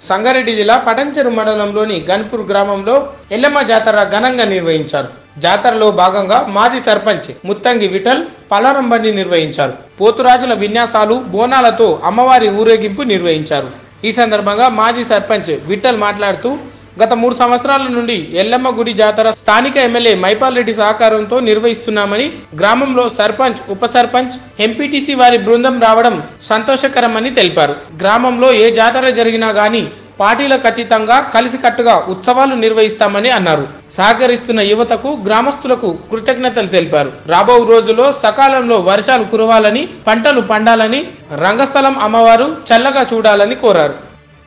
సంగారెడ్డి జిల్లా పటంచెరు మండలంలోని గన్పూర్ గ్రామంలో ఎల్లమ్మ జాతర ఘనంగా నిర్వహించారు జాతరలో భాగంగా మాజీ సర్పంచ్ ముత్తంగి విఠల్ పలారం బండి నిర్వహించారు పోతురాజుల విన్యాసాలు బోనాలతో అమ్మవారి ఊరేగింపు నిర్వహించారు ఈ సందర్భంగా మాజీ సర్పంచ్ విఠల్ మాట్లాడుతూ గత మూడు సంవత్సరాల నుండి ఎల్లమ్మ గుడి జాతర స్థానిక ఎమ్మెల్యే మైపాల్ రెడ్డి సహకారంతో నిర్వహిస్తున్నామని గ్రామంలో సర్పంచ్ ఉప సర్పంచ్ ఎంపీటీసీ వారి బృందం రావడం సంతోషకరమని తెలిపారు గ్రామంలో ఏ జాతర జరిగినా గాని పార్టీలకు అతీతంగా కలిసికట్టుగా ఉత్సవాలు నిర్వహిస్తామని అన్నారు సహకరిస్తున్న యువతకు గ్రామస్తులకు కృతజ్ఞతలు తెలిపారు రాబో రోజుల్లో సకాలంలో వర్షాలు కురవాలని పంటలు పండాలని రంగస్థలం అమ్మవారు చల్లగా చూడాలని కోరారు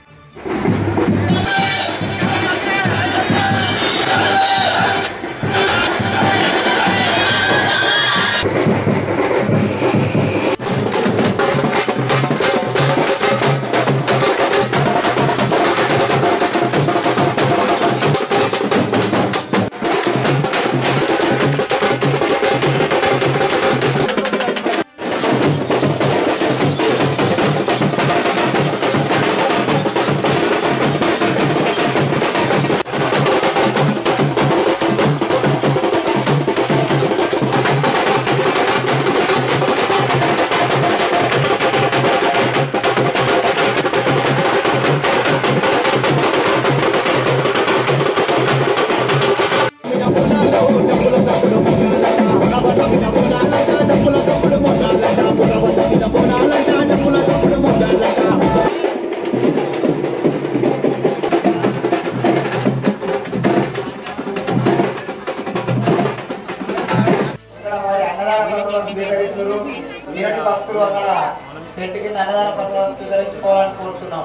ఇక్కడ మరి అన్నదాన ప్రసాదం స్వీకరిస్తారు మీరటి భక్తులు అక్కడ టెంట్ కింద అన్నదాన ప్రసాదం స్వీకరించుకోవాలని కోరుతున్నాం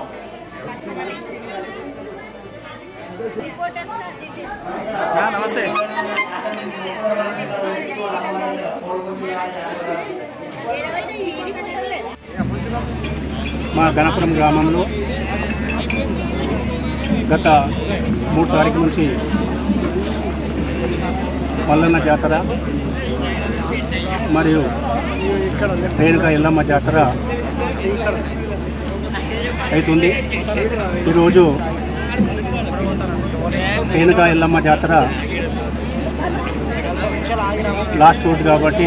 మా గణపురం గ్రామంలో గత మూడు తారీఖు నుంచి మల్లన్న జాతర మరియు రేణుక ఎల్లమ్మ జాతర అవుతుంది ఈరోజు రేణుక ఎల్లమ్మ జాతర లాస్ట్ రోజు కాబట్టి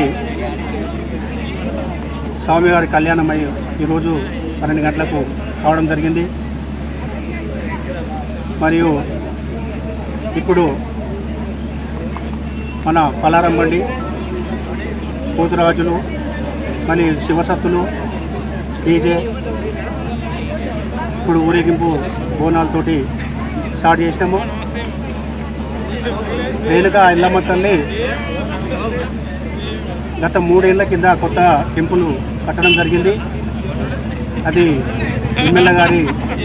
స్వామివారి కళ్యాణం అయ్యి ఈరోజు పన్నెండు గంటలకు కావడం జరిగింది మరియు ఇప్పుడు మన పలారం బండి పోతురాజులు మళ్ళీ శివసత్తులు డీజే ఇప్పుడు ఊరేగింపు బోనాలతోటి స్టార్ట్ చేసినాము రేణుక ఎల్లమ్మ తల్లి గత మూడేళ్ల కింద కొత్త టెంపుల్ కట్టడం జరిగింది అది ఎమ్మెల్యే గారి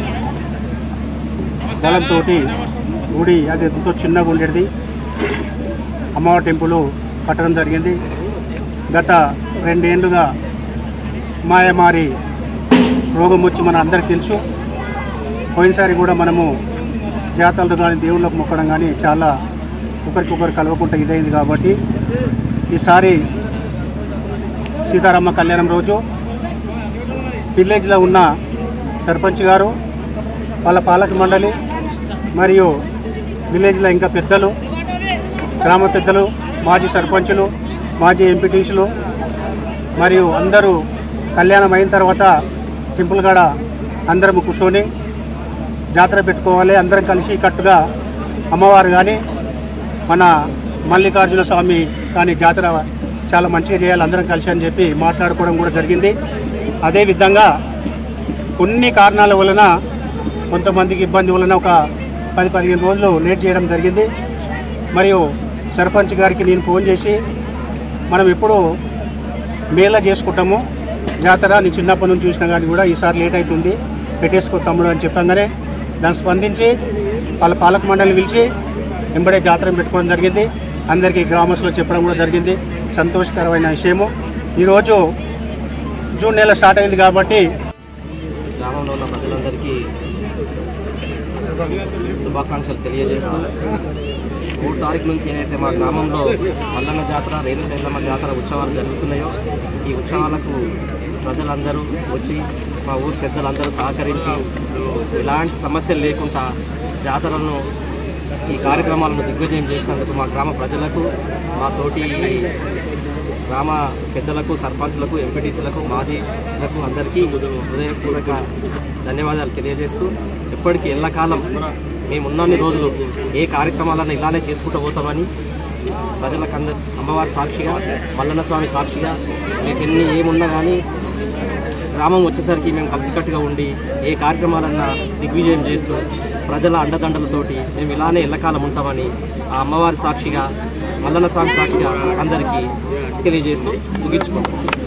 బలంతో గుడి అది ఎంతో చిన్నగా ఉండేది అమ్మవారి టెంపుల్ కట్టడం జరిగింది గత రెండేళ్లుగా మాయమారి రోగం వచ్చి మన అందరికి తెలుసు పోయినసారి కూడా మనము జాతరలు కానీ దేవుళ్ళకు మొక్కడం కానీ చాలా ఒకరికొకరు కలవకుండా ఇదైంది కాబట్టి ఈసారి సీతారామ కళ్యాణం రోజు విలేజ్లో ఉన్న సర్పంచ్ గారు వాళ్ళ పాలక మండలి మరియు విలేజ్లో ఇంకా పెద్దలు గ్రామ పెద్దలు మాజీ సర్పంచులు మాజీ ఎంపీటీసులు మరియు అందరూ కళ్యాణం అయిన తర్వాత టెంపుల్ కాడ అందరం కూర్చొని జాతర పెట్టుకోవాలి అందరం కలిసి కట్టుగా అమ్మవారు కానీ మన మల్లికార్జున స్వామి కానీ జాతర చాలా మంచిగా చేయాలి అందరం కలిసి అని చెప్పి మాట్లాడుకోవడం కూడా జరిగింది అదేవిధంగా కొన్ని కారణాల వలన కొంతమందికి ఇబ్బంది వలన ఒక పది పదిహేను రోజులు లేట్ చేయడం జరిగింది మరియు సర్పంచ్ గారికి నేను ఫోన్ చేసి మనం ఎప్పుడు మేళ చేసుకుంటాము జాతర నేను చిన్నప్పటి నుంచి చూసినా కానీ కూడా ఈసారి లేట్ అవుతుంది పెట్టేసుకో తమ్ముడు అని చెప్పంగానే దాన్ని స్పందించి వాళ్ళ పాలక మండలిని పిలిచి వెంబడే జాతర పెట్టుకోవడం జరిగింది అందరికీ గ్రామస్తులు చెప్పడం కూడా జరిగింది సంతోషకరమైన విషయము ఈరోజు జూన్ నెల స్టార్ట్ అయింది కాబట్టి గ్రామంలో ఉన్న ప్రజలందరికీ శుభాకాంక్షలు తెలియజేస్తూ మూడు తారీఖు నుంచి ఏదైతే మా గ్రామంలో మల్లన్న జాతర రేణుక ఎల్లమ్మ జాతర ఉత్సవాలు జరుగుతున్నాయో ఈ ఉత్సవాలకు ప్రజలందరూ వచ్చి మా ఊరు పెద్దలందరూ సహకరించి ఎలాంటి సమస్యలు లేకుండా జాతరలను ఈ కార్యక్రమాలను దిగ్విజయం చేసినందుకు మా గ్రామ ప్రజలకు మా తోటి గ్రామ పెద్దలకు సర్పంచ్లకు ఎంపీటీసీలకు మాజీలకు అందరికీ హృదయపూర్వక ధన్యవాదాలు తెలియజేస్తూ ఎప్పటికీ ఎల్లకాలం మేము ఉన్నన్ని రోజులు ఏ కార్యక్రమాలను ఇలానే చేసుకుంటూ పోతామని ప్రజలకు అందరు అమ్మవారి సాక్షిగా మల్లన్న స్వామి సాక్షిగా మీకు ఎన్ని ఏమున్నా కానీ గ్రామం వచ్చేసరికి మేము కలిసికట్టుగా ఉండి ఏ కార్యక్రమాలన్నా దిగ్విజయం చేస్తూ ప్రజల అండదండలతోటి మేము ఇలానే ఎల్లకాలం ఉంటామని ఆ అమ్మవారి సాక్షిగా మల్లన్న స్వామి సాక్షిగా అందరికీ తెలియజేస్తూ ముగించుకుంటాం